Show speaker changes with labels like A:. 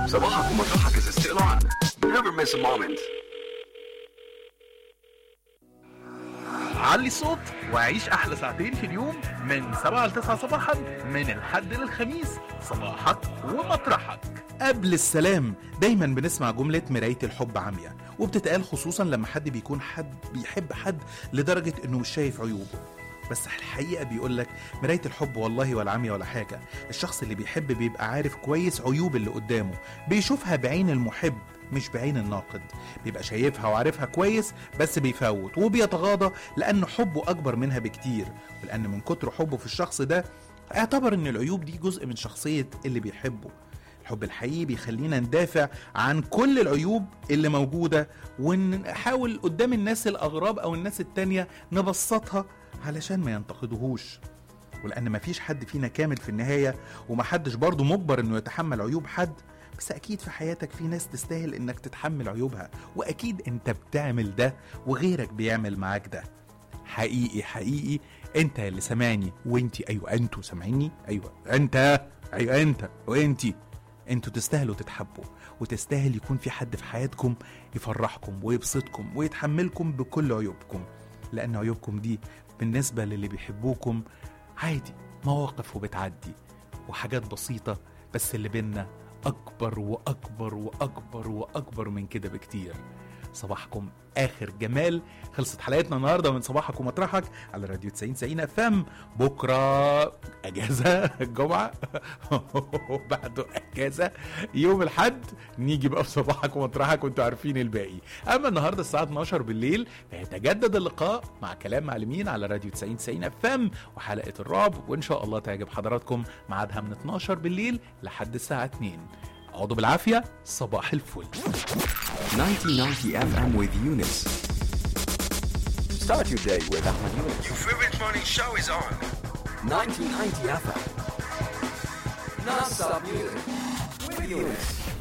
A: صباحك ومطرحك is still on. Never miss a moment.
B: علي الصوت وعيش احلى ساعتين في اليوم من 7 ل 9 صباحا من الحد للخميس صباحك ومطرحك
C: قبل السلام دايما بنسمع جملة مراية الحب عمياء وبتتقال خصوصا لما حد بيكون حد بيحب حد لدرجة انه مش شايف عيوبه بس الحقيقة بيقولك مراية الحب والله ولا عمياء ولا حاجة الشخص اللي بيحب بيبقى عارف كويس عيوب اللي قدامه بيشوفها بعين المحب مش بعين الناقد بيبقى شايفها وعارفها كويس بس بيفوت وبيتغاضى لأن حبه أكبر منها بكتير ولأن من كتر حبه في الشخص ده اعتبر ان العيوب دي جزء من شخصية اللي بيحبه الحب الحقيقي بيخلينا ندافع عن كل العيوب اللي موجودة ونحاول قدام الناس الأغراب أو الناس التانية نبسطها علشان ما ينتقدوهوش ولأن مفيش حد فينا كامل في النهاية ومحدش برضه مجبر إنه يتحمل عيوب حد بس أكيد في حياتك في ناس تستاهل إنك تتحمل عيوبها وأكيد أنت بتعمل ده وغيرك بيعمل معاك ده حقيقي حقيقي انت اللي سامعني وانتي ايوه انتوا سامعيني ايوه انت ايوه انت وانتي انتوا تستاهلوا تتحبوا وتستاهل يكون في حد في حياتكم يفرحكم ويبسطكم ويتحملكم بكل عيوبكم لان عيوبكم دي بالنسبه للي بيحبوكم عادي مواقف وبتعدي وحاجات بسيطه بس اللي بينا اكبر واكبر واكبر واكبر من كده بكتير صباحكم اخر جمال خلصت حلقتنا النهارده من صباحك ومطرحك على راديو 90 90 اف ام بكره اجازه الجمعه وبعده اجازه يوم الاحد نيجي بقى في صباحك ومطرحك وانتوا عارفين الباقي اما النهارده الساعه 12 بالليل فيتجدد اللقاء مع كلام معلمين على راديو 90 90 اف ام وحلقه الرعب وان شاء الله تعجب حضراتكم ميعادها من 12 بالليل لحد الساعه 2 اقعدوا بالعافيه صباح الفل
A: 1990 FM with Eunice. Start your day with Ahmed Yunus.
D: Your favorite morning show is on.
A: 1990 FM.
D: Non-stop music with Eunice.